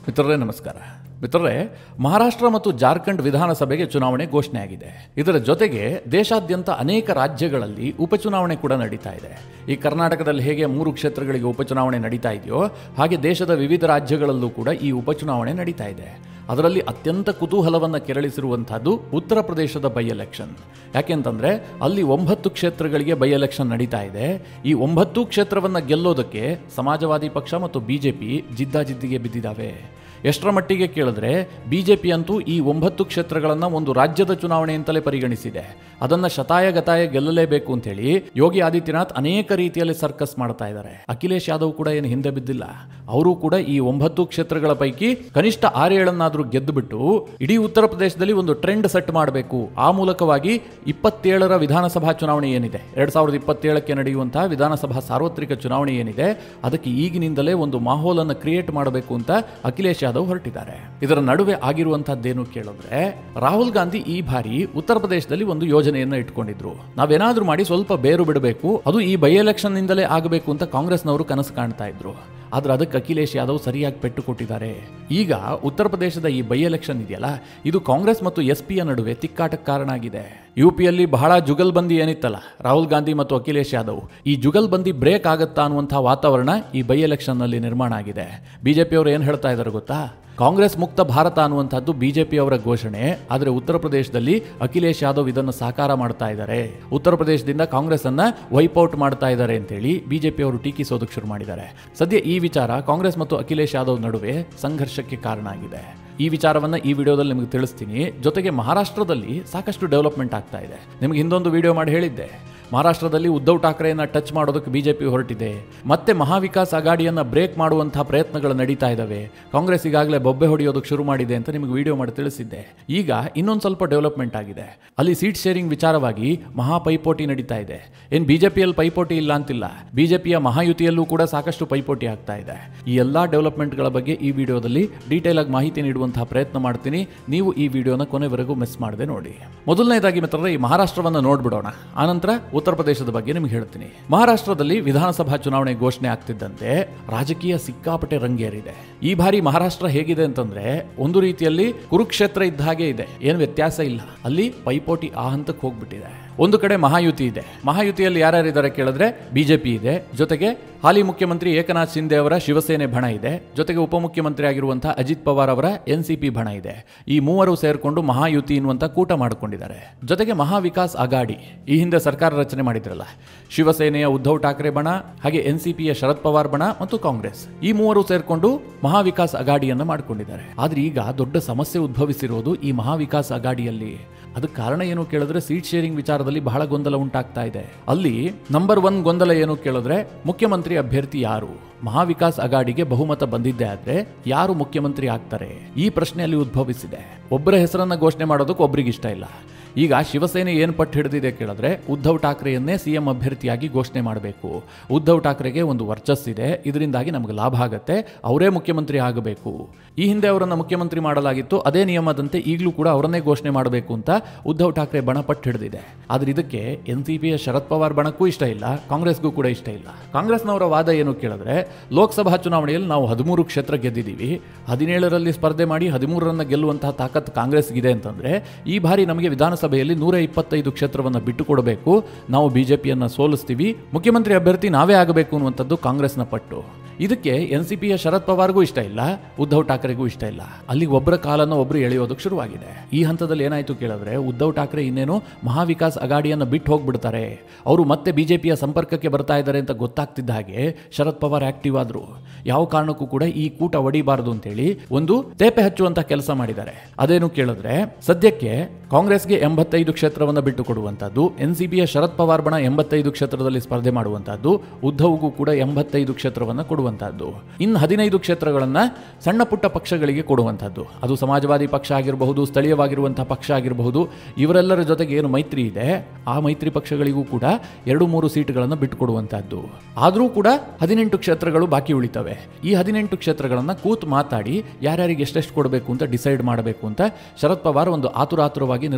ಮಿತ್ರರೇ ನಮಸ್ಕಾರ ಮಿತ್ರರೇ ಮಹಾರಾಷ್ಟ್ರ ಮತ್ತು ಜಾರ್ಖಂಡ್ ವಿಧಾನಸಭೆಗೆ ಚುನಾವಣೆ ಘೋಷಣೆಯಾಗಿದೆ ಇದರ ಜೊತೆಗೆ ದೇಶಾದ್ಯಂತ ಅನೇಕ ರಾಜ್ಯಗಳಲ್ಲಿ ಉಪಚುನಾವಣೆ ಕೂಡ ನಡೀತಾ ಇದೆ ಈ ಕರ್ನಾಟಕದಲ್ಲಿ ಹೇಗೆ ಮೂರು ಕ್ಷೇತ್ರಗಳಿಗೆ ಉಪಚುನಾವಣೆ ನಡೀತಾ ಇದೆಯೋ ಹಾಗೆ ದೇಶದ ವಿವಿಧ ರಾಜ್ಯಗಳಲ್ಲೂ ಕೂಡ ಈ ಉಪಚುನಾವಣೆ ನಡೀತಾ ಇದೆ ಅದರಲ್ಲಿ ಅತ್ಯಂತ ಕುತೂಹಲವನ್ನು ಕೆರಳಿಸಿರುವಂತಹದ್ದು ಉತ್ತರ ಪ್ರದೇಶದ ಬೈ ಎಲೆಕ್ಷನ್ ಯಾಕೆಂತಂದ್ರೆ ಅಲ್ಲಿ ಒಂಬತ್ತು ಕ್ಷೇತ್ರಗಳಿಗೆ ಬೈ ಎಲೆಕ್ಷನ್ ನಡೀತಾ ಇದೆ ಈ ಒಂಬತ್ತು ಕ್ಷೇತ್ರವನ್ನು ಗೆಲ್ಲೋದಕ್ಕೆ ಸಮಾಜವಾದಿ ಪಕ್ಷ ಮತ್ತು ಬಿಜೆಪಿ ಜಿದ್ದಾಜಿದ್ದಿಗೆ ಬಿದ್ದಿದ್ದಾವೆ ಎಷ್ಟರ ಮಟ್ಟಿಗೆ ಕೇಳಿದ್ರೆ ಬಿಜೆಪಿ ಅಂತೂ ಈ ಒಂಬತ್ತು ಕ್ಷೇತ್ರಗಳನ್ನು ಒಂದು ರಾಜ್ಯದ ಚುನಾವಣೆ ಅಂತಲೇ ಪರಿಗಣಿಸಿದೆ ಅದನ್ನ ಶತಾಯ ಗತಾಯ ಗೆಲ್ಲಲೇಬೇಕು ಅಂತೇಳಿ ಯೋಗಿ ಆದಿತ್ಯನಾಥ್ ಅನೇಕ ರೀತಿಯಲ್ಲಿ ಸರ್ಕಸ್ ಮಾಡ್ತಾ ಇದ್ದಾರೆ ಅಖಿಲೇಶ್ ಯಾದವ್ ಕೂಡ ಏನು ಹಿಂದೆ ಬಿದ್ದಿಲ್ಲ ಅವರು ಕೂಡ ಈ ಒಂಬತ್ತು ಕ್ಷೇತ್ರಗಳ ಪೈಕಿ ಕನಿಷ್ಠ ಆರೇಳನ್ನಾದ್ರೂ ಗೆದ್ದುಬಿಟ್ಟು ಇಡೀ ಉತ್ತರ ಪ್ರದೇಶದಲ್ಲಿ ಒಂದು ಟ್ರೆಂಡ್ ಸೆಟ್ ಮಾಡಬೇಕು ಆ ಮೂಲಕವಾಗಿ ಇಪ್ಪತ್ತೇಳರ ವಿಧಾನಸಭಾ ಚುನಾವಣೆ ಏನಿದೆ ಎರಡ್ ಸಾವಿರದ ಇಪ್ಪತ್ತೇಳಕ್ಕೆ ನಡೆಯುವಂತಹ ವಿಧಾನಸಭಾ ಸಾರ್ವತ್ರಿಕ ಚುನಾವಣೆ ಏನಿದೆ ಅದಕ್ಕೆ ಈಗಿನಿಂದಲೇ ಒಂದು ಮಾಹೋಲನ್ನು ಕ್ರಿಯೇಟ್ ಮಾಡಬೇಕು ಅಂತ ಅಖಿಲೇಶ್ ಯಾದವ್ ಹೊರಟಿದ್ದಾರೆ ಇದರ ನಡುವೆ ಆಗಿರುವಂತಹದ್ದೇನು ಕೇಳಿದ್ರೆ ರಾಹುಲ್ ಗಾಂಧಿ ಈ ಬಾರಿ ಉತ್ತರ ಪ್ರದೇಶದಲ್ಲಿ ಒಂದು ಯೋಜನೆಯನ್ನ ಇಟ್ಕೊಂಡಿದ್ರು ನಾವೇನಾದ್ರೂ ಮಾಡಿ ಸ್ವಲ್ಪ ಬೇರು ಬಿಡಬೇಕು ಅದು ಈ ಬೈ ಎಲೆಕ್ಷನ್ ನಿಂದಲೇ ಆಗಬೇಕು ಅಂತ ಕಾಂಗ್ರೆಸ್ನವರು ಕನಸು ಕಾಣ್ತಾ ಇದ್ರು ಆದ್ರೆ ಅದಕ್ಕೆ ಅಖಿಲೇಶ್ ಯಾದವ್ ಸರಿಯಾಗಿ ಪೆಟ್ಟು ಕೊಟ್ಟಿದ್ದಾರೆ ಈಗ ಉತ್ತರ ಪ್ರದೇಶದ ಈ ಬೈ ಎಲೆಕ್ಷನ್ ಇದೆಯಲ್ಲ ಇದು ಕಾಂಗ್ರೆಸ್ ಮತ್ತು ಎಸ್ ಪಿಯ ನಡುವೆ ತಿಕ್ಕಾಟಕ್ಕೆ ಕಾರಣ ಆಗಿದೆ ಯು ಪಿಯಲ್ಲಿ ಬಹಳ ಜುಗಲ್ಬಂದಿ ಏನಿತ್ತಲ್ಲ ರಾಹುಲ್ ಗಾಂಧಿ ಮತ್ತು ಅಖಿಲೇಶ್ ಯಾದವ್ ಈ ಜುಗಲ್ಬಂದಿ ಬ್ರೇಕ್ ಆಗುತ್ತಾ ಅನ್ನುವಂತಹ ವಾತಾವರಣ ಈ ಬೈ ಎಲೆಕ್ಷನ್ ನಲ್ಲಿ ನಿರ್ಮಾಣ ಆಗಿದೆ ಬಿಜೆಪಿಯವರು ಏನು ಹೇಳ್ತಾ ಇದ್ದಾರೆ ಗೊತ್ತಾ ಕಾಂಗ್ರೆಸ್ ಮುಕ್ತ ಭಾರತ ಅನ್ನುವಂಥದ್ದು ಬಿಜೆಪಿ ಅವರ ಘೋಷಣೆ ಆದರೆ ಉತ್ತರ ಪ್ರದೇಶದಲ್ಲಿ ಅಖಿಲೇಶ್ ಯಾದವ್ ಇದನ್ನು ಸಾಕಾರ ಮಾಡ್ತಾ ಇದ್ದಾರೆ ಉತ್ತರ ಪ್ರದೇಶದಿಂದ ಕಾಂಗ್ರೆಸ್ ಅನ್ನ ವೈಪೌಟ್ ಮಾಡ್ತಾ ಇದ್ದಾರೆ ಅಂತೇಳಿ ಬಿಜೆಪಿ ಅವರು ಟೀಕಿಸೋದಕ್ಕೆ ಶುರು ಮಾಡಿದ್ದಾರೆ ಸದ್ಯ ಈ ವಿಚಾರ ಕಾಂಗ್ರೆಸ್ ಮತ್ತು ಅಖಿಲೇಶ್ ಯಾದವ್ ನಡುವೆ ಸಂಘರ್ಷಕ್ಕೆ ಕಾರಣ ಆಗಿದೆ ಈ ವಿಚಾರವನ್ನ ಈ ವಿಡಿಯೋದಲ್ಲಿ ನಿಮಗೆ ತಿಳಿಸ್ತೀನಿ ಜೊತೆಗೆ ಮಹಾರಾಷ್ಟ್ರದಲ್ಲಿ ಸಾಕಷ್ಟು ಡೆವಲಪ್ಮೆಂಟ್ ಆಗ್ತಾ ಇದೆ ನಿಮಗೆ ಹಿಂದೊಂದು ವಿಡಿಯೋ ಮಾಡಿ ಹೇಳಿದ್ದೆ ಮಹಾರಾಷ್ಟ್ರದಲ್ಲಿ ಉದ್ಧವ್ ಠಾಕ್ರೆಯನ್ನ ಟಚ್ ಮಾಡೋದಕ್ಕೆ ಬಿಜೆಪಿ ಹೊರಟಿದೆ ಮತ್ತೆ ಮಹಾವಿಕಾಸ್ ಅಗಾಡಿಯನ್ನ ಬ್ರೇಕ್ ಮಾಡುವಂತಹ ಪ್ರಯತ್ನಗಳು ನಡೀತಾ ಇದ್ದಾವೆ ಕಾಂಗ್ರೆಸ್ ಈಗಾಗಲೇ ಬೊಬ್ಬೆ ಹೊಡೆಯೋದಕ್ಕೆ ಶುರು ಮಾಡಿದೆ ಅಂತ ನಿಮಗೆ ವಿಡಿಯೋ ಮಾಡಿ ತಿಳಿಸಿದ್ದೆ ಈಗ ಇನ್ನೊಂದು ಸ್ವಲ್ಪ ಡೆವಲಪ್ಮೆಂಟ್ ಆಗಿದೆ ಅಲ್ಲಿ ಸೀಟ್ ಶೇರಿಂಗ್ ವಿಚಾರವಾಗಿ ಮಹಾ ಪೈಪೋಟಿ ನಡೀತಾ ಇದೆ ಏನು ಬಿಜೆಪಿಯಲ್ಲಿ ಪೈಪೋಟಿ ಇಲ್ಲ ಅಂತಿಲ್ಲ ಬಿಜೆಪಿಯ ಮಹಾಯುತಿಯಲ್ಲೂ ಕೂಡ ಸಾಕಷ್ಟು ಪೈಪೋಟಿ ಆಗ್ತಾ ಇದೆ ಈ ಎಲ್ಲಾ ಡೆವಲಪ್ಮೆಂಟ್ಗಳ ಬಗ್ಗೆ ಈ ವಿಡಿಯೋದಲ್ಲಿ ಡೀಟೇಲ್ ಆಗಿ ಮಾಹಿತಿ ನೀಡುವಂತಹ ಪ್ರಯತ್ನ ಮಾಡ್ತೀನಿ ನೀವು ಈ ವಿಡಿಯೋನ ಕೊನೆವರೆಗೂ ಮಿಸ್ ಮಾಡದೆ ನೋಡಿ ಮೊದಲನೇದಾಗಿ ಮಿತ್ರರೇ ಈ ಮಹಾರಾಷ್ಟ್ರವನ್ನು ನೋಡ್ಬಿಡೋಣ ಆನಂತರ ಉತ್ತರ ಪ್ರದೇಶದ ಬಗ್ಗೆ ನಿಮ್ಗೆ ಹೇಳ್ತೀನಿ ಮಹಾರಾಷ್ಟ್ರದಲ್ಲಿ ವಿಧಾನಸಭಾ ಚುನಾವಣೆ ಘೋಷಣೆ ಆಗ್ತಿದ್ದಂತೆ ರಾಜಕೀಯ ಸಿಕ್ಕಾಪಟ್ಟೆ ರಂಗೇರಿದೆ ಈ ಬಾರಿ ಮಹಾರಾಷ್ಟ್ರ ಹೇಗಿದೆ ಅಂತಂದ್ರೆ ಒಂದು ರೀತಿಯಲ್ಲಿ ಕುರುಕ್ಷೇತ್ರ ಇದ್ದ ಹಾಗೆ ಇದೆ ಏನು ವ್ಯತ್ಯಾಸ ಇಲ್ಲ ಅಲ್ಲಿ ಪೈಪೋಟಿ ಆ ಹಂತಕ್ಕೆ ಹೋಗ್ಬಿಟ್ಟಿದೆ ಒಂದು ಕಡೆ ಮಹಾಯುತಿ ಇದೆ ಮಹಾಯುತಿಯಲ್ಲಿ ಯಾರ್ಯಾರಿದ್ದಾರೆ ಕೇಳಿದ್ರೆ ಬಿಜೆಪಿ ಇದೆ ಜೊತೆಗೆ ಹಾಲಿ ಮುಖ್ಯಮಂತ್ರಿ ಏಕನಾಥ್ ಶಿಂದೆ ಅವರ ಶಿವಸೇನೆ ಬಣ ಇದೆ ಜೊತೆಗೆ ಉಪಮುಖ್ಯಮಂತ್ರಿ ಆಗಿರುವಂತಹ ಅಜಿತ್ ಪವಾರ್ ಅವರ ಎನ್ ಸಿ ಪಿ ಬಣ ಇದೆ ಈ ಮೂವರು ಸೇರ್ಕೊಂಡು ಮಹಾಯುತಿ ಎನ್ನುವಂತ ಕೂಟ ಮಾಡಿಕೊಂಡಿದ್ದಾರೆ ಜೊತೆಗೆ ಮಹಾವಿಕಾಸ್ ಅಗಾಡಿ ಈ ಹಿಂದೆ ಸರ್ಕಾರ ರಚನೆ ಮಾಡಿದ್ರಲ್ಲ ಶಿವಸೇನೆಯ ಉದ್ಧವ್ ಠಾಕ್ರೆ ಬಣ ಹಾಗೆ ಎನ್ ಸಿ ಪಿಯ ಶರದ್ ಪವಾರ್ ಬಣ ಮತ್ತು ಕಾಂಗ್ರೆಸ್ ಈ ಮೂವರು ಸೇರ್ಕೊಂಡು ಮಹಾವಿಕಾಸ್ ಅಗಾಡಿಯನ್ನ ಮಾಡಿಕೊಂಡಿದ್ದಾರೆ ಆದ್ರೆ ಈಗ ದೊಡ್ಡ ಸಮಸ್ಯೆ ಉದ್ಭವಿಸಿರೋದು ಈ ಮಹಾವಿಕಾಸ್ ಅಗಾಡಿಯಲ್ಲಿ ಅದಕ್ಕೆ ಕಾರಣ ಏನು ಕೇಳಿದ್ರೆ ಸೀಟ್ ಶೇರಿಂಗ್ ವಿಚಾರದಲ್ಲಿ ಬಹಳ ಗೊಂದಲ ಉಂಟಾಗ್ತಾ ಇದೆ ಅಲ್ಲಿ ನಂಬರ್ ಒನ್ ಗೊಂದಲ ಏನು ಕೇಳಿದ್ರೆ ಮುಖ್ಯಮಂತ್ರಿ ಅಭ್ಯರ್ಥಿ ಯಾರು ಮಹಾವಿಕಾಸ್ ಅಗಾಡಿಗೆ ಬಹುಮತ ಬಂದಿದ್ದೆ ಆದ್ರೆ ಯಾರು ಮುಖ್ಯಮಂತ್ರಿ ಆಗ್ತಾರೆ ಈ ಪ್ರಶ್ನೆಯಲ್ಲಿ ಉದ್ಭವಿಸಿದೆ ಒಬ್ಬರ ಹೆಸರನ್ನ ಘೋಷಣೆ ಮಾಡೋದಕ್ಕೆ ಒಬ್ರಿಗೆ ಇಷ್ಟ ಇಲ್ಲ ಈಗ ಶಿವಸೇನೆ ಏನು ಪಟ್ಟು ಹಿಡಿದಿದೆ ಕೇಳಿದ್ರೆ ಉದ್ಧವ್ ಠಾಕ್ರೆಯನ್ನೇ ಸಿಎಂ ಅಭ್ಯರ್ಥಿಯಾಗಿ ಘೋಷಣೆ ಮಾಡಬೇಕು ಉದ್ಧವ್ ಠಾಕ್ರೆಗೆ ಒಂದು ವರ್ಚಸ್ಸಿದೆ ಇದರಿಂದಾಗಿ ನಮಗೆ ಲಾಭ ಆಗತ್ತೆ ಅವರೇ ಮುಖ್ಯಮಂತ್ರಿ ಆಗಬೇಕು ಈ ಹಿಂದೆ ಅವರನ್ನು ಮುಖ್ಯಮಂತ್ರಿ ಮಾಡಲಾಗಿತ್ತು ಅದೇ ನಿಯಮದಂತೆ ಈಗಲೂ ಕೂಡ ಅವರನ್ನೇ ಘೋಷಣೆ ಮಾಡಬೇಕು ಅಂತ ಉದ್ಧವ್ ಠಾಕ್ರೆ ಬಣ ಪಟ್ಟು ಹಿಡಿದಿದೆ ಆದ್ರೆ ಇದಕ್ಕೆ ಎನ್ ಸಿ ಪಿಯ ಶರದ್ ಪವಾರ್ ಬಣಕ್ಕೂ ಇಷ್ಟ ಇಲ್ಲ ಕಾಂಗ್ರೆಸ್ಗೂ ಕೂಡ ಇಷ್ಟ ಇಲ್ಲ ಕಾಂಗ್ರೆಸ್ನವರ ವಾದ ಏನು ಕೇಳಿದ್ರೆ ಲೋಕಸಭಾ ಚುನಾವಣೆಯಲ್ಲಿ ನಾವು ಹದಿಮೂರು ಕ್ಷೇತ್ರ ಗೆದ್ದಿದ್ದೀವಿ ಹದಿನೇಳರಲ್ಲಿ ಸ್ಪರ್ಧೆ ಮಾಡಿ ಹದಿಮೂರರನ್ನ ಗೆಲ್ಲುವಂತಹ ತಾಕತ್ ಕಾಂಗ್ರೆಸ್ಗಿದೆ ಅಂತಂದ್ರೆ ಈ ಬಾರಿ ನಮಗೆ ವಿಧಾನಸಭೆಯಲ್ಲಿ ನೂರ ಇಪ್ಪತ್ತೈದು ಕ್ಷೇತ್ರವನ್ನು ಬಿಟ್ಟು ಕೊಡಬೇಕು ನಾವು ಬಿಜೆಪಿಯನ್ನ ಸೋಲಿಸ್ತೀವಿ ಮುಖ್ಯಮಂತ್ರಿ ಅಭ್ಯರ್ಥಿ ನಾವೇ ಆಗಬೇಕು ಅನ್ನುವಂಥದ್ದು ಕಾಂಗ್ರೆಸ್ನ ಪಟ್ಟು ಇದಕ್ಕೆ ಎನ್ ಸಿ ಪಿಯ ಶರದ್ ಪವಾರ್ಗೂ ಇಷ್ಟ ಇಲ್ಲ ಉದ್ಧವ್ ಠಾಕ್ರೆಗೂ ಇಷ್ಟ ಇಲ್ಲ ಅಲ್ಲಿ ಒಬ್ಬರ ಕಾಲನ್ನು ಒಬ್ರು ಎಳೆಯೋದಕ್ಕೆ ಶುರುವಾಗಿದೆ ಈ ಹಂತದಲ್ಲಿ ಏನಾಯ್ತು ಕೇಳಿದ್ರೆ ಉದ್ಧವ್ ಠಾಕ್ರೆ ಇನ್ನೇನು ಮಹಾವಿಕಾಸ್ ಅಗಾಡಿಯನ್ನು ಬಿಟ್ಟು ಹೋಗ್ಬಿಡ್ತಾರೆ ಅವರು ಮತ್ತೆ ಬಿಜೆಪಿಯ ಸಂಪರ್ಕಕ್ಕೆ ಬರ್ತಾ ಇದ್ದಾರೆ ಅಂತ ಗೊತ್ತಾಗ್ತಿದ್ದ ಹಾಗೆ ಶರದ್ ಪವಾರ್ ಆಕ್ಟಿವ್ ಆದ್ರು ಯಾವ ಕಾರಣಕ್ಕೂ ಕೂಡ ಈ ಕೂಟ ಒಡಿಬಾರದು ಅಂತೇಳಿ ಒಂದು ತೇಪೆ ಹಚ್ಚುವಂತ ಕೆಲಸ ಮಾಡಿದ್ದಾರೆ ಅದೇನು ಕೇಳಿದ್ರೆ ಸದ್ಯಕ್ಕೆ ಕಾಂಗ್ರೆಸ್ಗೆ ಎಂಬತ್ತೈದು ಕ್ಷೇತ್ರವನ್ನು ಬಿಟ್ಟು ಕೊಡುವಂತದ್ದು ಎನ್ ಸಿ ಪಿಯ ಶರದ್ ಪವಾರ್ ಬಣ ಎಂಬತ್ತೈದು ಕ್ಷೇತ್ರದಲ್ಲಿ ಸ್ಪರ್ಧೆ ಮಾಡುವಂತದ್ದು ಉದ್ಧವ್ಗೂ ಕೂಡ ಎಂಬತ್ತೈದು ಕ್ಷೇತ್ರವನ್ನು ಕೊಡುವಂತಹದ್ದು ಇನ್ನು ಹದಿನೈದು ಕ್ಷೇತ್ರಗಳನ್ನ ಸಣ್ಣ ಪುಟ್ಟ ಪಕ್ಷಗಳಿಗೆ ಕೊಡುವಂತಹದ್ದು ಅದು ಸಮಾಜವಾದಿ ಪಕ್ಷ ಆಗಿರಬಹುದು ಸ್ಥಳೀಯವಾಗಿರುವಂತಹ ಪಕ್ಷ ಆಗಿರಬಹುದು ಇವರೆಲ್ಲರ ಜೊತೆಗೆ ಏನು ಮೈತ್ರಿ ಇದೆ ಆ ಮೈತ್ರಿ ಪಕ್ಷಗಳಿಗೂ ಕೂಡ ಎರಡು ಮೂರು ಸೀಟ್ಗಳನ್ನು ಬಿಟ್ಟುಕೊಡುವಂತಹದ್ದು ಆದರೂ ಕೂಡ ಹದಿನೆಂಟು ಕ್ಷೇತ್ರಗಳು ಬಾಕಿ ಉಳಿತವೆ ಈ ಹದಿನೆಂಟು ಕ್ಷೇತ್ರಗಳನ್ನ ಕೂತ್ ಮಾತಾಡಿ ಯಾರ್ಯಾರಿಗೆ ಎಷ್ಟೆಷ್ಟು ಕೊಡಬೇಕು ಅಂತ ಡಿಸೈಡ್ ಮಾಡಬೇಕು ಅಂತ ಶರದ್ ಪವಾರ್ ಒಂದು ಆತುರಾತುರವಾಗಿ ನಿರ್ಧಾರ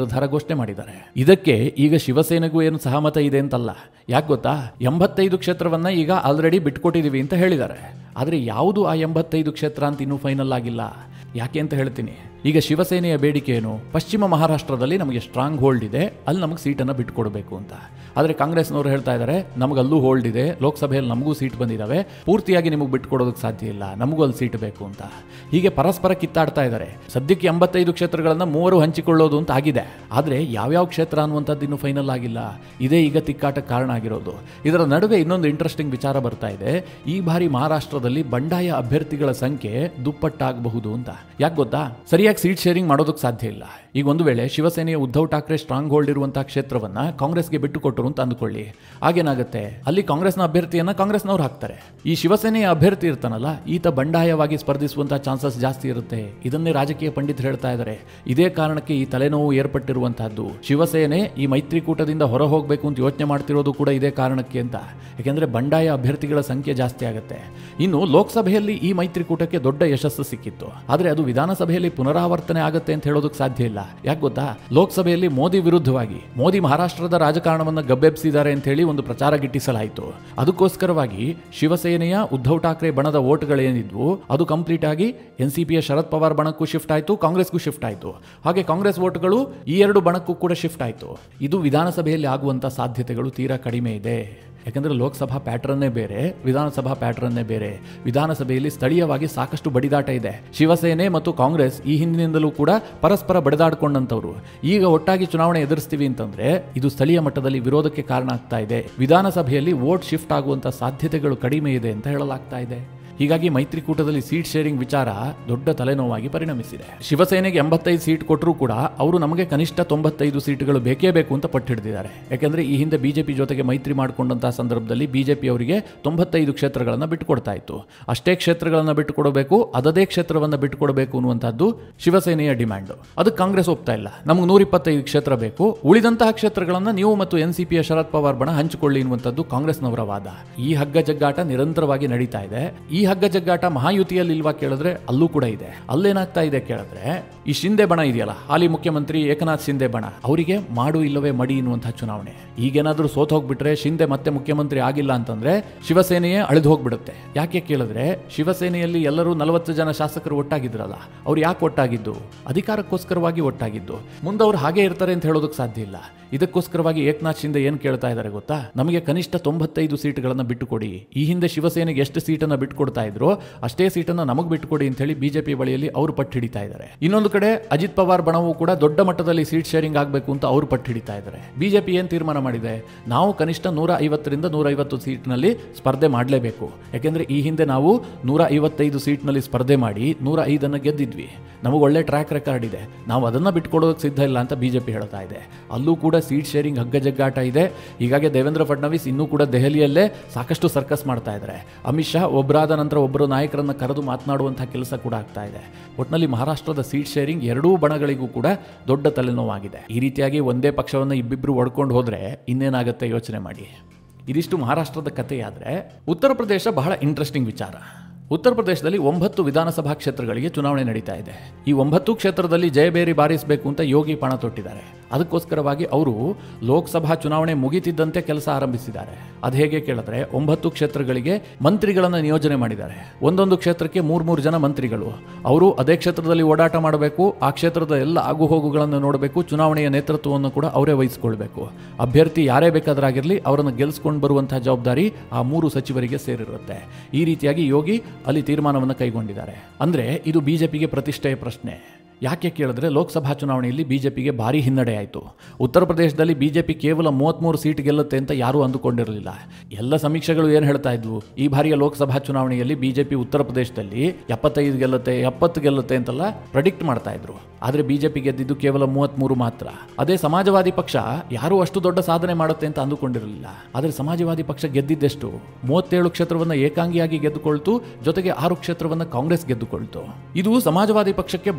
ಘೋಷಣೆ ಮಾಡಿದ್ದಾರೆ ಇದಕ್ಕೆ ಈಗ ಶಿವಸೇನೆಗೂ ಏನು ಸಹಮತ ಇದೆ ಅಂತಲ್ಲ ಯಾಕೆ ಗೊತ್ತಾ ಎಂಬತ್ತೈದು ಕ್ಷೇತ್ರವನ್ನ ಈಗ ಆಲ್ರೆಡಿ ಬಿಟ್ಕೊಟ್ಟಿದೀವಿ ಅಂತ ಹೇಳಿದ್ದಾರೆ ಆದರೆ ಯಾವುದು ಆ ಎಂಬತ್ತೈದು ಕ್ಷೇತ್ರ ಅಂತ ಇನ್ನೂ ಫೈನಲ್ ಆಗಿಲ್ಲ ಯಾಕೆ ಅಂತ ಹೇಳ್ತೀನಿ ಈಗ ಶಿವಸೇನೆಯ ಬೇಡಿಕೆ ಏನು ಪಶ್ಚಿಮ ಮಹಾರಾಷ್ಟ್ರದಲ್ಲಿ ನಮಗೆ ಸ್ಟ್ರಾಂಗ್ ಹೋಲ್ಡ್ ಇದೆ ಅಲ್ಲಿ ನಮಗೆ ಸೀಟನ್ನು ಬಿಟ್ಕೊಡ್ಬೇಕು ಅಂತ ಆದರೆ ಕಾಂಗ್ರೆಸ್ನವರು ಹೇಳ್ತಾ ಇದ್ದಾರೆ ನಮಗೆ ಅಲ್ಲೂ ಹೋಲ್ಡ್ ಇದೆ ಲೋಕಸಭೆಯಲ್ಲಿ ನಮಗೂ ಸೀಟ್ ಬಂದಿದ್ದಾವೆ ಪೂರ್ತಿಯಾಗಿ ನಿಮಗೆ ಬಿಟ್ಕೊಡೋದಕ್ಕೆ ಸಾಧ್ಯ ಇಲ್ಲ ನಮಗೂ ಅಲ್ಲಿ ಸೀಟ್ ಬೇಕು ಅಂತ ಹೀಗೆ ಪರಸ್ಪರ ಕಿತ್ತಾಡ್ತಾ ಇದ್ದಾರೆ ಸದ್ಯಕ್ಕೆ ಎಂಬತ್ತೈದು ಕ್ಷೇತ್ರಗಳನ್ನು ಮೂವರು ಹಂಚಿಕೊಳ್ಳೋದು ಅಂತ ಆಗಿದೆ ಆದರೆ ಯಾವ್ಯಾವ ಕ್ಷೇತ್ರ ಅನ್ನುವಂಥದ್ದು ಇನ್ನೂ ಫೈನಲ್ ಆಗಿಲ್ಲ ಇದೇ ಈಗ ತಿಕ್ಕಾಟಕ್ಕೆ ಕಾರಣ ಆಗಿರೋದು ಇದರ ನಡುವೆ ಇನ್ನೊಂದು ಇಂಟ್ರೆಸ್ಟಿಂಗ್ ವಿಚಾರ ಬರ್ತಾ ಇದೆ ಈ ಬಾರಿ ಮಹಾರಾಷ್ಟ್ರದಲ್ಲಿ ಬಂಡಾಯ ಅಭ್ಯರ್ಥಿಗಳ ಸಂಖ್ಯೆ ದುಪ್ಪಟ್ಟಾಗಬಹುದು ಅಂತ ಯಾಕೆ ಗೊತ್ತಾ ಸರಿಯಾಗಿ ಸೀಟ್ ಶೇರಿಂಗ್ ಮಾಡೋದಕ್ಕೆ ಸಾಧ್ಯ ಇಲ್ಲ ಈಗ ಒಂದು ವೇಳೆ ಶಿವಸೇನೆಯ ಉದ್ಧವ್ ಠಾಕ್ರೆ ಸ್ಟ್ರಾಂಗ್ ಹೋಲ್ಡ್ ಇರುವಂತಹ ಕ್ಷೇತ್ರವನ್ನ ಕಾಂಗ್ರೆಸ್ಗೆ ಬಿಟ್ಟು ಕೊಟ್ಟರು ಅಂತ ಅಂದುಕೊಳ್ಳಿ ಆಗೇನಾಗುತ್ತೆ ಅಲ್ಲಿ ಕಾಂಗ್ರೆಸ್ನ ಅಭ್ಯರ್ಥಿಯನ್ನ ಕಾಂಗ್ರೆಸ್ನವ್ರು ಹಾಕ್ತಾರೆ ಈ ಶಿವಸೇನೆಯ ಅಭ್ಯರ್ಥಿ ಇರ್ತಾನಲ್ಲ ಈತ ಬಂಡಾಯವಾಗಿ ಸ್ಪರ್ಧಿಸುವಂತಹ ಚಾನ್ಸಸ್ ಜಾಸ್ತಿ ಇರುತ್ತೆ ಇದನ್ನೇ ರಾಜಕೀಯ ಪಂಡಿತರು ಹೇಳ್ತಾ ಇದ್ದಾರೆ ಇದೇ ಕಾರಣಕ್ಕೆ ಈ ತಲೆನೋವು ಏರ್ಪಟ್ಟಿರುವಂತಹದ್ದು ಶಿವಸೇನೆ ಈ ಮೈತ್ರಿಕೂಟದಿಂದ ಹೊರ ಹೋಗಬೇಕು ಅಂತ ಯೋಚನೆ ಮಾಡ್ತಿರೋದು ಕೂಡ ಇದೇ ಕಾರಣಕ್ಕೆ ಅಂತ ಯಾಕೆಂದ್ರೆ ಬಂಡಾಯ ಅಭ್ಯರ್ಥಿಗಳ ಸಂಖ್ಯೆ ಜಾಸ್ತಿ ಆಗುತ್ತೆ ಇನ್ನು ಲೋಕಸಭೆಯಲ್ಲಿ ಈ ಮೈತ್ರಿಕೂಟಕ್ಕೆ ದೊಡ್ಡ ಯಶಸ್ಸು ಸಿಕ್ಕಿತ್ತು ಆದರೆ ಅದು ವಿಧಾನಸಭೆಯಲ್ಲಿ ಪುನರಾವರ್ತನೆ ಆಗುತ್ತೆ ಅಂತ ಹೇಳೋದಕ್ಕೆ ಸಾಧ್ಯ ಇಲ್ಲ ಯಾಕೆ ಗೊತ್ತಾ ಲೋಕಸಭೆಯಲ್ಲಿ ಮೋದಿ ವಿರುದ್ಧವಾಗಿ ಮೋದಿ ಮಹಾರಾಷ್ಟ್ರದ ರಾಜಕಾರಣವನ್ನು ಗಬ್ಬೆಬ್ಸಿದ್ದಾರೆ ಅಂತ ಹೇಳಿ ಒಂದು ಪ್ರಚಾರ ಗಿಟ್ಟಿಸಲಾಯಿತು ಅದಕ್ಕೋಸ್ಕರವಾಗಿ ಶಿವಸೇನೆಯ ಉದ್ಧವ್ ಠಾಕ್ರೆ ಬಣದ ಓಟ್ಗಳೇನಿದ್ವು ಅದು ಕಂಪ್ಲೀಟ್ ಆಗಿ ಎನ್ ಸಿ ಪಿಯ ಶರದ್ ಪವಾರ್ ಬಣಕ್ಕೂ ಶಿಫ್ಟ್ ಆಯಿತು ಕಾಂಗ್ರೆಸ್ಗೂ ಶಿಫ್ಟ್ ಆಯಿತು ಹಾಗೆ ಕಾಂಗ್ರೆಸ್ ಓಟ್ಗಳು ಈ ಎರಡು ಬಣಕ್ಕೂ ಕೂಡ ಶಿಫ್ಟ್ ಆಯಿತು ಇದು ವಿಧಾನಸಭೆಯಲ್ಲಿ ಆಗುವಂತ ಸಾಧ್ಯತೆಗಳು ತೀರಾ ಕಡಿಮೆ ಇದೆ ಯಾಕಂದ್ರೆ ಲೋಕಸಭಾ ಪ್ಯಾಟ್ರನ್ನೇ ಬೇರೆ ವಿಧಾನಸಭಾ ಪ್ಯಾಟ್ರನ್ನೇ ಬೇರೆ ವಿಧಾನಸಭೆಯಲ್ಲಿ ಸ್ಥಳೀಯವಾಗಿ ಸಾಕಷ್ಟು ಬಡಿದಾಟ ಇದೆ ಶಿವಸೇನೆ ಮತ್ತು ಕಾಂಗ್ರೆಸ್ ಈ ಹಿಂದಿನಿಂದಲೂ ಕೂಡ ಪರಸ್ಪರ ಬಡಿದಾಡ್ಕೊಂಡಂತವ್ರು ಈಗ ಒಟ್ಟಾಗಿ ಚುನಾವಣೆ ಎದುರಿಸ್ತೀವಿ ಅಂತಂದ್ರೆ ಇದು ಸ್ಥಳೀಯ ಮಟ್ಟದಲ್ಲಿ ವಿರೋಧಕ್ಕೆ ಕಾರಣ ಆಗ್ತಾ ಇದೆ ವಿಧಾನಸಭೆಯಲ್ಲಿ ವೋಟ್ ಶಿಫ್ಟ್ ಆಗುವಂತ ಸಾಧ್ಯತೆಗಳು ಕಡಿಮೆ ಇದೆ ಅಂತ ಹೇಳಲಾಗ್ತಾ ಇದೆ ಹೀಗಾಗಿ ಮೈತ್ರಿಕೂಟದಲ್ಲಿ ಸೀಟ್ ಶೇರಿಂಗ್ ವಿಚಾರ ದೊಡ್ಡ ತಲೆನೋವಾಗಿ ಪರಿಣಮಿಸಿದೆ ಶಿವಸೇನೆಗೆ ಎಂಬತ್ತೈದು ಸೀಟ್ ಕೊಟ್ಟರೂ ಕೂಡ ಅವರು ನಮಗೆ ಕನಿಷ್ಠ ತೊಂಬತ್ತೈದು ಸೀಟ್ಗಳು ಬೇಕೇ ಬೇಕು ಅಂತ ಪಟ್ಟು ಹಿಡಿದಿದ್ದಾರೆ ಯಾಕಂದ್ರೆ ಈ ಹಿಂದೆ ಬಿಜೆಪಿ ಜೊತೆಗೆ ಮೈತ್ರಿ ಮಾಡಿಕೊಂಡಂತಹ ಸಂದರ್ಭದಲ್ಲಿ ಬಿಜೆಪಿ ಅವರಿಗೆ ತೊಂಬತ್ತೈದು ಕ್ಷೇತ್ರಗಳನ್ನು ಬಿಟ್ಟುಕೊಡ್ತಾ ಇತ್ತು ಅಷ್ಟೇ ಕ್ಷೇತ್ರಗಳನ್ನು ಬಿಟ್ಟುಕೊಡಬೇಕು ಅದದೇ ಕ್ಷೇತ್ರವನ್ನು ಬಿಟ್ಟುಕೊಡಬೇಕು ಅನ್ನುವಂಥದ್ದು ಶಿವಸೇನೆಯ ಡಿಮ್ಯಾಂಡ್ ಅದಕ್ಕೆ ಕಾಂಗ್ರೆಸ್ ಒಪ್ತಾ ಇಲ್ಲ ನಮಗೆ ನೂರ ಇಪ್ಪತ್ತೈದು ಕ್ಷೇತ್ರ ಬೇಕು ಉಳಿದಂತಹ ಕ್ಷೇತ್ರಗಳನ್ನು ನೀವು ಮತ್ತು ಎನ್ ಸಿ ಪಿಯ ಶರದ್ ಪವಾರ್ ಬಣ ಹಂಚಿಕೊಳ್ಳಿ ಎನ್ನುವಂಥದ್ದು ಕಾಂಗ್ರೆಸ್ನವರ ವಾದ ಈ ಹಗ್ಗ ಜಗ್ಗಾಟ ನಿರಂತರವಾಗಿ ನಡೀತಾ ಇದೆ ಈ ಹಗ್ಗ ಜಗ್ಗಾಟ ಮಹಾಯುತಿಯಲ್ಲಿ ಇಲ್ವಾ ಕೇಳಿದ್ರೆ ಅಲ್ಲೂ ಕೂಡ ಇದೆ ಅಲ್ಲೇನಾಗ್ತಾ ಇದೆ ಕೇಳಿದ್ರೆ ಈ ಶಿಂದೆ ಬಣ ಇದೆಯಲ್ಲ ಹಾಲಿ ಮುಖ್ಯಮಂತ್ರಿ ಏಕನಾಥ್ ಶಿಂದೆ ಬಣ ಅವರಿಗೆ ಮಾಡು ಇಲ್ಲವೇ ಮಡಿ ಎನ್ನುವಂತಹ ಚುನಾವಣೆ ಈಗೇನಾದ್ರೂ ಸೋತ್ ಹೋಗ್ಬಿಟ್ರೆ ಶಿಂದೆ ಮತ್ತೆ ಮುಖ್ಯಮಂತ್ರಿ ಆಗಿಲ್ಲ ಅಂತಂದ್ರೆ ಶಿವಸೇನೆಯೇ ಅಳಿದು ಹೋಗ್ಬಿಡುತ್ತೆ ಯಾಕೆ ಕೇಳಿದ್ರೆ ಶಿವಸೇನೆಯಲ್ಲಿ ಎಲ್ಲರೂ ನಲವತ್ತು ಜನ ಶಾಸಕರು ಒಟ್ಟಾಗಿದ್ರಲ್ಲ ಅವ್ರು ಯಾಕೆ ಒಟ್ಟಾಗಿದ್ದು ಅಧಿಕಾರಕ್ಕೋಸ್ಕರವಾಗಿ ಒಟ್ಟಾಗಿದ್ದು ಮುಂದೆ ಅವ್ರು ಹಾಗೆ ಇರ್ತಾರೆ ಅಂತ ಹೇಳೋದಕ್ಕೆ ಸಾಧ್ಯ ಇಲ್ಲ ಇದಕ್ಕೋಸ್ಕರವಾಗಿ ಏಕನಾಥ್ ಶಿಂದೆ ಏನ್ ಕೇಳ್ತಾ ಇದ್ದಾರೆ ಗೊತ್ತಾ ನಮಗೆ ಕನಿಷ್ಠ ತೊಂಬತ್ತೈದು ಸೀಟ್ಗಳನ್ನು ಬಿಟ್ಟುಕೊಡಿ ಈ ಹಿಂದೆ ಶಿವಸೇನೆಗೆ ಎಷ್ಟು ಸೀಟನ್ನು ಬಿಟ್ಟುಕೊಡ್ತಾ ಇದ್ರು ಅಷ್ಟೇ ಸೀಟನ್ನು ನಮಗೆ ಬಿಟ್ಟುಕೊಡಿ ಅಂತ ಹೇಳಿ ಬಿಜೆಪಿ ಬಳಿಯಲ್ಲಿ ಅವರು ಪಟ್ಟು ಹಿಡಿತಾ ಇದ್ದಾರೆ ಇನ್ನೊಂದು ಕಡೆ ಅಜಿತ್ ಪವಾರ್ ಬಣವು ಕೂಡ ದೊಡ್ಡ ಮಟ್ಟದಲ್ಲಿ ಸೀಟ್ ಶೇರಿಂಗ್ ಆಗಬೇಕು ಅಂತ ಅವರು ಪಟ್ಟು ಹಿಡಿತಾ ಇದ್ದಾರೆ ಬಿಜೆಪಿ ಏನ್ ತೀರ್ಮಾನ ಮಾಡಿದೆ ನಾವು ಕನಿಷ್ಠ ನೂರ ಐವತ್ತರಿಂದ ನೂರ ಐವತ್ತು ಸೀಟ್ನಲ್ಲಿ ಸ್ಪರ್ಧೆ ಮಾಡಲೇಬೇಕು ಯಾಕೆಂದ್ರೆ ಈ ಹಿಂದೆ ನಾವು ನೂರ ಐವತ್ತೈದು ಸೀಟ್ನಲ್ಲಿ ಸ್ಪರ್ಧೆ ಮಾಡಿ ನೂರ ಐದನ್ನು ಗೆದ್ದಿದ್ವಿ ನಮಗೆ ಒಳ್ಳೆ ಟ್ರ್ಯಾಕ್ ರೆಕಾರ್ಡ್ ಇದೆ ನಾವು ಅದನ್ನು ಬಿಟ್ಕೊಡೋದಕ್ಕೆ ಸಿದ್ಧ ಇಲ್ಲ ಅಂತ ಬಿಜೆಪಿ ಹೇಳ್ತಾ ಇದೆ ಅಲ್ಲೂ ಕೂಡ ಸೀಟ್ ಶೇರಿಂಗ್ ಹಗ್ಗ ಜಗ್ಗಾಟ ಇದೆ ಹೀಗಾಗಿ ದೇವೇಂದ್ರ ಫಡ್ನವೀಸ್ ಇನ್ನೂ ಕೂಡ ದೆಹಲಿಯಲ್ಲೇ ಸಾಕಷ್ಟು ಸರ್ಕಸ್ ಮಾಡ್ತಾ ಇದ್ದಾರೆ ಅಮಿತ್ ಶಾ ಒಬ್ಬರಾದ ನಂತರ ಒಬ್ಬರು ನಾಯಕರನ್ನ ಕರೆದು ಮಾತನಾಡುವಂತಹ ಕೆಲಸ ಕೂಡ ಆಗ್ತಾ ಇದೆ ಒಟ್ಟಿನಲ್ಲಿ ಮಹಾರಾಷ್ಟ್ರದ ಸೀಟ್ ಶೇರಿಂಗ್ ಎರಡೂ ಬಣಗಳಿಗೂ ಕೂಡ ದೊಡ್ಡ ತಲೆನೋವಾಗಿದೆ ಈ ರೀತಿಯಾಗಿ ಒಂದೇ ಪಕ್ಷವನ್ನು ಇಬ್ಬಿಬ್ರು ಒಡ್ಕೊಂಡು ಹೋದ್ರೆ ಇನ್ನೇನಾಗುತ್ತೆ ಯೋಚನೆ ಮಾಡಿ ಇದಿಷ್ಟು ಮಹಾರಾಷ್ಟ್ರದ ಕಥೆಯಾದರೆ ಉತ್ತರ ಪ್ರದೇಶ ಬಹಳ ಇಂಟ್ರೆಸ್ಟಿಂಗ್ ವಿಚಾರ ಉತ್ತರ ಪ್ರದೇಶದಲ್ಲಿ ಒಂಬತ್ತು ವಿಧಾನಸಭಾ ಕ್ಷೇತ್ರಗಳಿಗೆ ಚುನಾವಣೆ ನಡೀತಾ ಇದೆ ಈ ಒಂಬತ್ತು ಕ್ಷೇತ್ರದಲ್ಲಿ ಜಯಬೇರಿ ಬಾರಿಸಬೇಕು ಅಂತ ಯೋಗಿ ಪಣ ತೊಟ್ಟಿದ್ದಾರೆ ಅದಕ್ಕೋಸ್ಕರವಾಗಿ ಅವರು ಲೋಕಸಭಾ ಚುನಾವಣೆ ಮುಗಿತಿದ್ದಂತೆ ಕೆಲಸ ಆರಂಭಿಸಿದ್ದಾರೆ ಅದು ಹೇಗೆ ಕೇಳಿದ್ರೆ ಒಂಬತ್ತು ಕ್ಷೇತ್ರಗಳಿಗೆ ಮಂತ್ರಿಗಳನ್ನು ನಿಯೋಜನೆ ಮಾಡಿದ್ದಾರೆ ಒಂದೊಂದು ಕ್ಷೇತ್ರಕ್ಕೆ ಮೂರ್ ಮೂರು ಜನ ಮಂತ್ರಿಗಳು ಅವರು ಅದೇ ಕ್ಷೇತ್ರದಲ್ಲಿ ಓಡಾಟ ಮಾಡಬೇಕು ಆ ಕ್ಷೇತ್ರದ ಎಲ್ಲ ಆಗುಹೋಗುಗಳನ್ನು ನೋಡಬೇಕು ಚುನಾವಣೆಯ ನೇತೃತ್ವವನ್ನು ಕೂಡ ಅವರೇ ವಹಿಸಿಕೊಳ್ಬೇಕು ಅಭ್ಯರ್ಥಿ ಯಾರೇ ಬೇಕಾದ್ರಾಗಿರಲಿ ಅವರನ್ನು ಗೆಲ್ಸ್ಕೊಂಡು ಬರುವಂತಹ ಜವಾಬ್ದಾರಿ ಆ ಮೂರು ಸಚಿವರಿಗೆ ಸೇರಿರುತ್ತೆ ಈ ರೀತಿಯಾಗಿ ಯೋಗಿ ಅಲ್ಲಿ ತೀರ್ಮಾನವನ್ನು ಕೈಗೊಂಡಿದ್ದಾರೆ ಅಂದ್ರೆ ಇದು ಬಿಜೆಪಿಗೆ ಪ್ರತಿಷ್ಠೆಯ ಪ್ರಶ್ನೆ ಯಾಕೆ ಕೇಳಿದ್ರೆ ಲೋಕಸಭಾ ಚುನಾವಣೆಯಲ್ಲಿ ಬಿಜೆಪಿಗೆ ಭಾರಿ ಹಿನ್ನಡೆ ಆಯಿತು ಉತ್ತರ ಪ್ರದೇಶದಲ್ಲಿ ಬಿಜೆಪಿ ಕೇವಲ ಮೂವತ್ತ್ಮೂರು ಸೀಟ್ ಗೆಲ್ಲುತ್ತೆ ಅಂತ ಯಾರೂ ಅಂದುಕೊಂಡಿರಲಿಲ್ಲ ಎಲ್ಲ ಸಮೀಕ್ಷೆಗಳು ಏನು ಹೇಳ್ತಾ ಇದ್ವು ಈ ಬಾರಿಯ ಲೋಕಸಭಾ ಚುನಾವಣೆಯಲ್ಲಿ ಬಿಜೆಪಿ ಉತ್ತರ ಪ್ರದೇಶದಲ್ಲಿ ಎಪ್ಪತ್ತೈದು ಗೆಲ್ಲುತ್ತೆ ಎಪ್ಪತ್ತು ಗೆಲ್ಲುತ್ತೆ ಅಂತೆಲ್ಲ ಪ್ರೆಡಿಕ್ಟ್ ಮಾಡ್ತಾ ಇದ್ರು ಆದರೆ ಬಿಜೆಪಿ ಗೆದ್ದಿದ್ದು ಕೇವಲ ಮೂವತ್ತ್ಮೂರು ಮಾತ್ರ ಅದೇ ಸಮಾಜವಾದಿ ಪಕ್ಷ ಯಾರೂ ಅಷ್ಟು ದೊಡ್ಡ ಸಾಧನೆ ಮಾಡುತ್ತೆ ಅಂತ ಅಂದುಕೊಂಡಿರಲಿಲ್ಲ ಆದರೆ ಸಮಾಜವಾದಿ ಪಕ್ಷ ಗೆದ್ದಿದ್ದೆಷ್ಟು ಮೂವತ್ತೇಳು ಕ್ಷೇತ್ರವನ್ನು ಏಕಾಂಗಿಯಾಗಿ ಗೆದ್ದುಕೊಳ್ತು ಜೊತೆಗೆ ಆರು ಕ್ಷೇತ್ರವನ್ನು ಕಾಂಗ್ರೆಸ್ ಗೆದ್ದುಕೊಳ್ತು ಇದು ಸಮಾಜವಾದಿ ಪಕ್ಷಕ್ಕೆ ಬಹಳ ಉತ್ಸಾಹ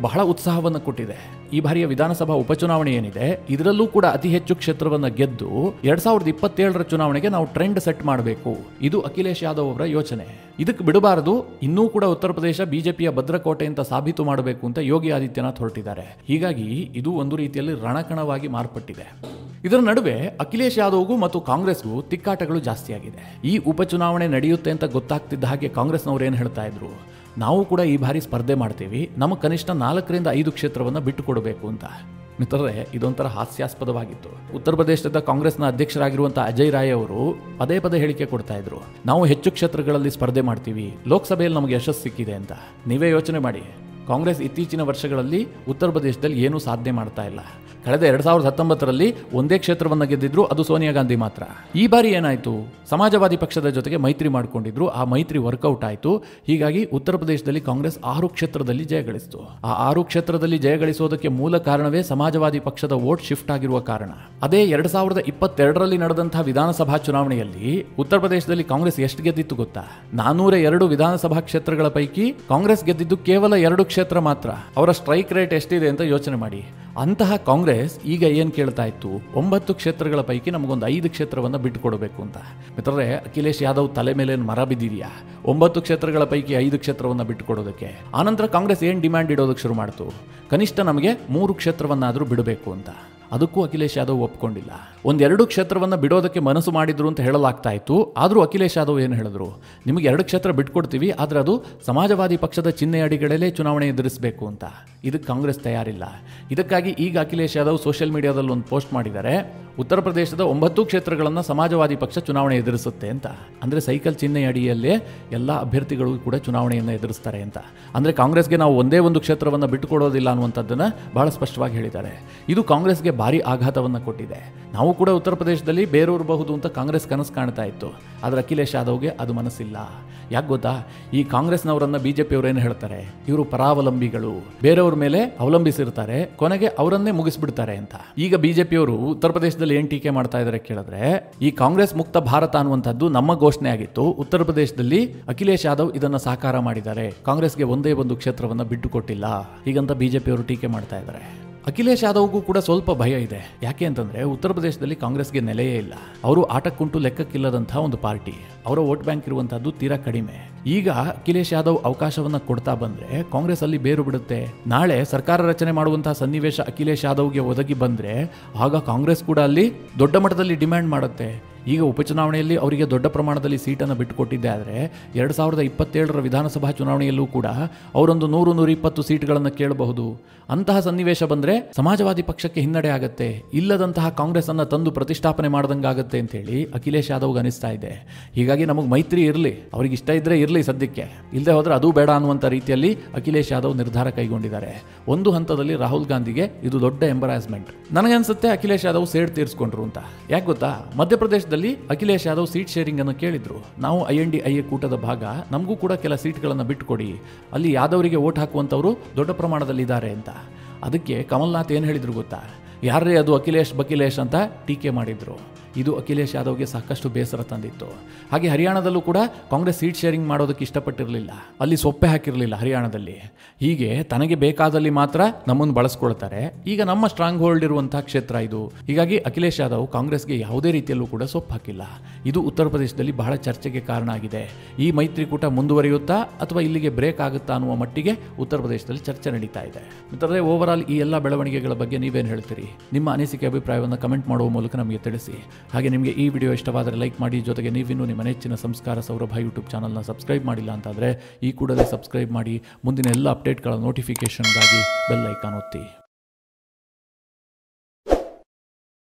ಪ್ರೋತ್ಸಾಹವನ್ನು ಕೊಟ್ಟಿದೆ ಈ ಬಾರಿಯ ವಿಧಾನಸಭಾ ಉಪಚುನಾವಣೆ ಏನಿದೆ ಇದರಲ್ಲೂ ಕೂಡ ಅತಿ ಹೆಚ್ಚು ಕ್ಷೇತ್ರವನ್ನ ಗೆದ್ದು ಎರಡ್ ಸಾವಿರದ ಇಪ್ಪತ್ತೇಳರ ಚುನಾವಣೆಗೆ ನಾವು ಟ್ರೆಂಡ್ ಸೆಟ್ ಮಾಡಬೇಕು ಇದು ಅಖಿಲೇಶ್ ಯಾದವ್ ಅವರ ಯೋಚನೆ ಇದಕ್ಕೆ ಬಿಡಬಾರದು ಇನ್ನೂ ಕೂಡ ಉತ್ತರ ಪ್ರದೇಶ ಬಿಜೆಪಿಯ ಭದ್ರಕೋಟೆ ಅಂತ ಸಾಬೀತು ಮಾಡಬೇಕು ಅಂತ ಯೋಗಿ ಆದಿತ್ಯನಾಥ್ ಹೊರಟಿದ್ದಾರೆ ಹೀಗಾಗಿ ಇದು ಒಂದು ರೀತಿಯಲ್ಲಿ ರಣಕಣವಾಗಿ ಮಾರ್ಪಟ್ಟಿದೆ ಇದರ ನಡುವೆ ಅಖಿಲೇಶ್ ಯಾದವ್ಗೂ ಮತ್ತು ಕಾಂಗ್ರೆಸ್ಗೂ ತಿಕ್ಕಾಟಗಳು ಜಾಸ್ತಿ ಆಗಿದೆ ಈ ಉಪಚುನಾವಣೆ ನಡೆಯುತ್ತೆ ಅಂತ ಗೊತ್ತಾಗ್ತಿದ್ದ ಹಾಗೆ ಕಾಂಗ್ರೆಸ್ನವ್ರು ಏನು ಹೇಳ್ತಾ ಇದ್ರು ನಾವು ಕೂಡ ಈ ಬಾರಿ ಸ್ಪರ್ಧೆ ಮಾಡ್ತೀವಿ ನಮಗೆ ಕನಿಷ್ಠ ನಾಲ್ಕರಿಂದ ಐದು ಕ್ಷೇತ್ರವನ್ನು ಬಿಟ್ಟು ಕೊಡಬೇಕು ಅಂತ ಮಿತ್ರರೇ ಇದೊಂಥರ ಹಾಸ್ಯಾಸ್ಪದವಾಗಿತ್ತು ಉತ್ತರ ಪ್ರದೇಶದ ಕಾಂಗ್ರೆಸ್ನ ಅಧ್ಯಕ್ಷರಾಗಿರುವಂತಹ ಅಜಯ್ ರಾಯ್ ಅವರು ಪದೇ ಪದೇ ಹೇಳಿಕೆ ಕೊಡ್ತಾ ಇದ್ರು ನಾವು ಹೆಚ್ಚು ಕ್ಷೇತ್ರಗಳಲ್ಲಿ ಸ್ಪರ್ಧೆ ಮಾಡ್ತೀವಿ ಲೋಕಸಭೆಯಲ್ಲಿ ನಮಗೆ ಯಶಸ್ಸು ಸಿಕ್ಕಿದೆ ಅಂತ ನೀವೇ ಯೋಚನೆ ಮಾಡಿ ಕಾಂಗ್ರೆಸ್ ಇತ್ತೀಚಿನ ವರ್ಷಗಳಲ್ಲಿ ಉತ್ತರ ಪ್ರದೇಶದಲ್ಲಿ ಏನೂ ಸಾಧನೆ ಮಾಡ್ತಾ ಇಲ್ಲ ಕಳೆದ ಎರಡ್ ಸಾವಿರದ ಹತ್ತೊಂಬತ್ತರಲ್ಲಿ ಒಂದೇ ಕ್ಷೇತ್ರವನ್ನು ಗೆದ್ದಿದ್ರು ಅದು ಸೋನಿಯಾ ಗಾಂಧಿ ಮಾತ್ರ ಈ ಬಾರಿ ಏನಾಯ್ತು ಸಮಾಜವಾದಿ ಪಕ್ಷದ ಜೊತೆಗೆ ಮೈತ್ರಿ ಮಾಡಿಕೊಂಡಿದ್ರು ಆ ಮೈತ್ರಿ ವರ್ಕೌಟ್ ಆಯಿತು ಹೀಗಾಗಿ ಉತ್ತರ ಪ್ರದೇಶದಲ್ಲಿ ಕಾಂಗ್ರೆಸ್ ಆರು ಕ್ಷೇತ್ರದಲ್ಲಿ ಜಯಗಳಿಸಿತು ಆ ಆರು ಕ್ಷೇತ್ರದಲ್ಲಿ ಜಯಗಳಿಸೋದಕ್ಕೆ ಮೂಲ ಕಾರಣವೇ ಸಮಾಜವಾದಿ ಪಕ್ಷದ ವೋಟ್ ಶಿಫ್ಟ್ ಆಗಿರುವ ಕಾರಣ ಅದೇ ಎರಡ್ ಸಾವಿರದ ಇಪ್ಪತ್ತೆರಡರಲ್ಲಿ ನಡೆದಂತಹ ವಿಧಾನಸಭಾ ಚುನಾವಣೆಯಲ್ಲಿ ಉತ್ತರ ಪ್ರದೇಶದಲ್ಲಿ ಕಾಂಗ್ರೆಸ್ ಎಷ್ಟು ಗೆದ್ದಿತ್ತು ಗೊತ್ತಾ ನಾನೂರ ಎರಡು ವಿಧಾನಸಭಾ ಕ್ಷೇತ್ರಗಳ ಪೈಕಿ ಕಾಂಗ್ರೆಸ್ ಗೆದ್ದಿದ್ದು ಕೇವಲ ಎರಡು ಕ್ಷೇತ್ರ ಮಾತ್ರ ಅವರ ಸ್ಟ್ರೈಕ್ ರೇಟ್ ಎಷ್ಟಿದೆ ಅಂತ ಯೋಚನೆ ಮಾಡಿ ಅಂತಹ ಕಾಂಗ್ರೆಸ್ ಈಗ ಏನ್ ಕೇಳ್ತಾ ಇತ್ತು ಒಂಬತ್ತು ಕ್ಷೇತ್ರಗಳ ಪೈಕಿ ನಮಗೊಂದು ಐದು ಕ್ಷೇತ್ರವನ್ನು ಬಿಟ್ಟುಕೊಡಬೇಕು ಅಂತ ಮಿತ್ರರೇ ಅಖಿಲೇಶ್ ಯಾದವ್ ತಲೆ ಮೇಲೆ ಏನ್ ಮರ ಬಿದ್ದಿದೆಯಾ ಒಂಬತ್ತು ಕ್ಷೇತ್ರಗಳ ಪೈಕಿ ಐದು ಕ್ಷೇತ್ರವನ್ನು ಬಿಟ್ಟುಕೊಡೋದಕ್ಕೆ ಆನಂತರ ಕಾಂಗ್ರೆಸ್ ಏನ್ ಡಿಮ್ಯಾಂಡ್ ಇಡೋದಕ್ಕೆ ಶುರು ಮಾಡ್ತು ಕನಿಷ್ಠ ನಮಗೆ ಮೂರು ಕ್ಷೇತ್ರವನ್ನಾದರೂ ಬಿಡಬೇಕು ಅಂತ ಅದಕ್ಕೂ ಅಖಿಲೇಶ್ ಯಾದವ್ ಒಪ್ಕೊಂಡಿಲ್ಲ ಒಂದೆರಡು ಕ್ಷೇತ್ರವನ್ನ ಬಿಡೋದಕ್ಕೆ ಮನಸ್ಸು ಮಾಡಿದ್ರು ಅಂತ ಹೇಳಲಾಗ್ತಾ ಇತ್ತು ಆದರೂ ಅಖಿಲೇಶ್ ಯಾದವ್ ಏನು ಹೇಳಿದ್ರು ನಿಮಗೆ ಎರಡು ಕ್ಷೇತ್ರ ಬಿಟ್ಕೊಡ್ತೀವಿ ಆದರೆ ಅದು ಸಮಾಜವಾದಿ ಪಕ್ಷದ ಚಿಹ್ನೆ ಅಡಿಗಳಲ್ಲೇ ಚುನಾವಣೆ ಎದುರಿಸಬೇಕು ಅಂತ ಇದಕ್ಕೆ ಕಾಂಗ್ರೆಸ್ ತಯಾರಿಲ್ಲ ಇದಕ್ಕಾಗಿ ಈಗ ಅಖಿಲೇಶ್ ಯಾದವ್ ಸೋಷಿಯಲ್ ಮೀಡಿಯಾದಲ್ಲಿ ಒಂದು ಪೋಸ್ಟ್ ಮಾಡಿದ್ದಾರೆ ಉತ್ತರ ಪ್ರದೇಶದ ಒಂಬತ್ತು ಕ್ಷೇತ್ರಗಳನ್ನು ಸಮಾಜವಾದಿ ಪಕ್ಷ ಚುನಾವಣೆ ಎದುರಿಸುತ್ತೆ ಅಂತ ಅಂದರೆ ಸೈಕಲ್ ಚಿಹ್ನೆ ಅಡಿಯಲ್ಲೇ ಎಲ್ಲ ಅಭ್ಯರ್ಥಿಗಳು ಕೂಡ ಚುನಾವಣೆಯನ್ನು ಎದುರಿಸ್ತಾರೆ ಅಂತ ಅಂದರೆ ಕಾಂಗ್ರೆಸ್ಗೆ ನಾವು ಒಂದೇ ಒಂದು ಕ್ಷೇತ್ರವನ್ನು ಬಿಟ್ಟುಕೊಡೋದಿಲ್ಲ ಅನ್ನುವಂಥದ್ದನ್ನು ಬಹಳ ಸ್ಪಷ್ಟವಾಗಿ ಹೇಳಿದ್ದಾರೆ ಇದು ಕಾಂಗ್ರೆಸ್ಗೆ ಭಾರಿ ಆಘಾತವನ್ನು ಕೊಟ್ಟಿದೆ ನಾವು ಕೂಡ ಉತ್ತರ ಪ್ರದೇಶದಲ್ಲಿ ಬೇರೂರಬಹುದು ಅಂತ ಕಾಂಗ್ರೆಸ್ ಕನಸು ಕಾಣ್ತಾ ಇತ್ತು ಆದರೆ ಅಖಿಲೇಶ್ ಯಾದವ್ಗೆ ಅದು ಮನಸ್ಸಿಲ್ಲ ಯಾಕೆ ಗೊತ್ತಾ ಈ ಕಾಂಗ್ರೆಸ್ನವರನ್ನ ಬಿಜೆಪಿಯವರು ಏನು ಹೇಳ್ತಾರೆ ಇವರು ಪರಾವಲಂಬಿಗಳು ಬೇರೆಯವ್ರ ಮೇಲೆ ಅವಲಂಬಿಸಿರ್ತಾರೆ ಕೊನೆಗೆ ಅವರನ್ನೇ ಮುಗಿಸ್ಬಿಡ್ತಾರೆ ಅಂತ ಈಗ ಬಿಜೆಪಿಯವರು ಉತ್ತರ ಪ್ರದೇಶದಲ್ಲಿ ಏನ್ ಟೀಕೆ ಮಾಡ್ತಾ ಇದ್ದಾರೆ ಕೇಳಿದ್ರೆ ಈ ಕಾಂಗ್ರೆಸ್ ಮುಕ್ತ ಭಾರತ ಅನ್ನುವಂಥದ್ದು ನಮ್ಮ ಘೋಷಣೆ ಆಗಿತ್ತು ಉತ್ತರ ಪ್ರದೇಶದಲ್ಲಿ ಅಖಿಲೇಶ್ ಯಾದವ್ ಇದನ್ನ ಸಾಕಾರ ಮಾಡಿದ್ದಾರೆ ಕಾಂಗ್ರೆಸ್ಗೆ ಒಂದೇ ಒಂದು ಕ್ಷೇತ್ರವನ್ನ ಬಿಟ್ಟು ಕೊಟ್ಟಿಲ್ಲ ಹೀಗಂತ ಬಿಜೆಪಿಯವರು ಟೀಕೆ ಮಾಡ್ತಾ ಇದ್ದಾರೆ ಅಖಿಲೇಶ್ ಯಾದವ್ಗೂ ಕೂಡ ಸ್ವಲ್ಪ ಭಯ ಇದೆ ಯಾಕೆ ಅಂತಂದ್ರೆ ಉತ್ತರ ಪ್ರದೇಶದಲ್ಲಿ ಕಾಂಗ್ರೆಸ್ಗೆ ನೆಲೆಯೇ ಇಲ್ಲ ಅವರು ಆಟಕ್ಕುಂಟು ಲೆಕ್ಕಕ್ಕಿಲ್ಲದಂತಹ ಒಂದು ಪಾರ್ಟಿ ಅವರ ವೋಟ್ ಬ್ಯಾಂಕ್ ಇರುವಂತಹದ್ದು ತೀರಾ ಕಡಿಮೆ ಈಗ ಅಖಿಲೇಶ್ ಯಾದವ್ ಅವಕಾಶವನ್ನ ಕೊಡ್ತಾ ಬಂದ್ರೆ ಕಾಂಗ್ರೆಸ್ ಅಲ್ಲಿ ಬೇರು ಬಿಡುತ್ತೆ ನಾಳೆ ಸರ್ಕಾರ ರಚನೆ ಮಾಡುವಂತಹ ಸನ್ನಿವೇಶ ಅಖಿಲೇಶ್ ಯಾದವ್ಗೆ ಒದಗಿ ಬಂದ್ರೆ ಆಗ ಕಾಂಗ್ರೆಸ್ ಕೂಡ ಅಲ್ಲಿ ದೊಡ್ಡ ಮಟ್ಟದಲ್ಲಿ ಡಿಮ್ಯಾಂಡ್ ಮಾಡುತ್ತೆ ಈಗ ಉಪಚುನಾವಣೆಯಲ್ಲಿ ಅವರಿಗೆ ದೊಡ್ಡ ಪ್ರಮಾಣದಲ್ಲಿ ಸೀಟನ್ನು ಬಿಟ್ಟುಕೊಟ್ಟಿದ್ದೆ ಆದರೆ ಎರಡು ಸಾವಿರದ ಇಪ್ಪತ್ತೇಳರ ವಿಧಾನಸಭಾ ಚುನಾವಣೆಯಲ್ಲೂ ಕೂಡ ಅವರೊಂದು ನೂರು ನೂರ ಇಪ್ಪತ್ತು ಸೀಟ್ಗಳನ್ನು ಕೇಳಬಹುದು ಅಂತಹ ಸನ್ನಿವೇಶ ಬಂದರೆ ಸಮಾಜವಾದಿ ಪಕ್ಷಕ್ಕೆ ಹಿನ್ನಡೆ ಆಗುತ್ತೆ ಇಲ್ಲದಂತಹ ಕಾಂಗ್ರೆಸ್ ಅನ್ನ ತಂದು ಪ್ರತಿಷ್ಠಾಪನೆ ಮಾಡ್ದಂಗಾಗತ್ತೆ ಅಂತೇಳಿ ಅಖಿಲೇಶ್ ಯಾದವ್ಗೆ ಅನಿಸ್ತಾ ಇದೆ ಹೀಗಾಗಿ ನಮಗೆ ಮೈತ್ರಿ ಇರಲಿ ಅವ್ರಿಗೆ ಇಷ್ಟ ಇದ್ರೆ ಇರಲಿ ಸದ್ಯಕ್ಕೆ ಇಲ್ಲದೆ ಹೋದ್ರೆ ಅದು ಬೇಡ ಅನ್ನುವಂಥ ರೀತಿಯಲ್ಲಿ ಅಖಿಲೇಶ್ ಯಾದವ್ ನಿರ್ಧಾರ ಕೈಗೊಂಡಿದ್ದಾರೆ ಒಂದು ಹಂತದಲ್ಲಿ ರಾಹುಲ್ ಗಾಂಧಿಗೆ ಇದು ದೊಡ್ಡ ಎಂಬರಾಸ್ಮೆಂಟ್ ನನಗನ್ಸುತ್ತೆ ಅಖಿಲೇಶ್ ಯಾದವ್ ಸೇಡ್ ತೀರಿಸ್ಕೊಂಡ್ರು ಅಂತ ಯಾಕೆ ಗೊತ್ತಾ ಮಧ್ಯಪ್ರದೇಶದಲ್ಲಿ ಅಖಿಲೇಶ್ ಯಾದವ್ ಸೀಟ್ ಶೇರಿಂಗ್ ಅನ್ನು ಕೇಳಿದ್ರು ನಾವು I N D I A ಕೂಟದ ಭಾಗ ನಮಗೂ ಕೂಡ ಕೆಲ ಸೀಟ್ಗಳನ್ನು ಬಿಟ್ಟುಕೊಡಿ ಅಲ್ಲಿ ಯಾದವರಿಗೆ ಓಟ್ ಹಾಕುವಂಥವ್ರು ದೊಡ್ಡ ಪ್ರಮಾಣದಲ್ಲಿ ಇದ್ದಾರೆ ಅಂತ ಅದಕ್ಕೆ ಕಮಲ್ನಾಥ್ ಏನು ಹೇಳಿದ್ರು ಗೊತ್ತಾ ಯಾರೇ ಅದು ಅಖಿಲೇಶ್ ಬಕಿಲೇಶ್ ಅಂತ ಟೀಕೆ ಮಾಡಿದ್ರು ಇದು ಅಖಿಲೇಶ್ ಯಾದವ್ಗೆ ಸಾಕಷ್ಟು ಬೇಸರ ತಂದಿತ್ತು ಹಾಗೆ ಹರಿಯಾಣದಲ್ಲೂ ಕೂಡ ಕಾಂಗ್ರೆಸ್ ಸೀಟ್ ಶೇರಿಂಗ್ ಮಾಡೋದಕ್ಕೆ ಇಷ್ಟಪಟ್ಟಿರಲಿಲ್ಲ ಅಲ್ಲಿ ಸೊಪ್ಪೆ ಹಾಕಿರಲಿಲ್ಲ ಹರಿಯಾಣದಲ್ಲಿ ಹೀಗೆ ತನಗೆ ಬೇಕಾದಲ್ಲಿ ಮಾತ್ರ ನಮ್ಮನ್ನು ಬಳಸ್ಕೊಳ್ತಾರೆ ಈಗ ನಮ್ಮ ಸ್ಟ್ರಾಂಗ್ ಹೋಲ್ಡ್ ಇರುವಂತಹ ಕ್ಷೇತ್ರ ಇದು ಹೀಗಾಗಿ ಅಖಿಲೇಶ್ ಯಾದವ್ ಕಾಂಗ್ರೆಸ್ಗೆ ಯಾವುದೇ ರೀತಿಯಲ್ಲೂ ಕೂಡ ಸೊಪ್ಪು ಹಾಕಿಲ್ಲ ಇದು ಉತ್ತರ ಪ್ರದೇಶದಲ್ಲಿ ಬಹಳ ಚರ್ಚೆಗೆ ಕಾರಣ ಆಗಿದೆ ಈ ಮೈತ್ರಿಕೂಟ ಮುಂದುವರಿಯುತ್ತಾ ಅಥವಾ ಇಲ್ಲಿಗೆ ಬ್ರೇಕ್ ಆಗುತ್ತಾ ಅನ್ನುವ ಮಟ್ಟಿಗೆ ಉತ್ತರ ಪ್ರದೇಶದಲ್ಲಿ ಚರ್ಚೆ ನಡೀತಾ ಇದೆ ಮಿತ್ರರೇ ಓವರ್ ಆಲ್ ಈ ಎಲ್ಲ ಬೆಳವಣಿಗೆಗಳ ಬಗ್ಗೆ ನೀವೇನು ಹೇಳ್ತೀರಿ ನಿಮ್ಮ ಅನಿಸಿಕೆ ಅಭಿಪ್ರಾಯವನ್ನು ಕಮೆಂಟ್ ಮಾಡುವ ಮೂಲಕ ನಮಗೆ ತಿಳಿಸಿ ಹಾಗೆ ನಿಮಗೆ ಈ ವಿಡಿಯೋ ಇಷ್ಟವಾದರೆ ಲೈಕ್ ಮಾಡಿ ಜೊತೆಗೆ ನೀವಿನ್ನೂ ನಿಮ್ಮ ನೆಚ್ಚಿನ ಸಂಸ್ಕಾರ ಸೌರಭ ಯೂಟ್ಯೂಬ್ ಚಾನಲ್ನ ಸಬ್ಸ್ಕ್ರೈಬ್ ಮಾಡಿಲ್ಲ ಅಂತಾದರೆ ಈ ಕೂಡಲೇ ಸಬ್ಸ್ಕ್ರೈಬ್ ಮಾಡಿ ಮುಂದಿನ ಎಲ್ಲ ಅಪ್ಡೇಟ್ಗಳ ನೋಟಿಫಿಕೇಷನ್ಗಾಗಿ ಬೆಲ್ ಐಕಾನ್ ಒತ್ತಿ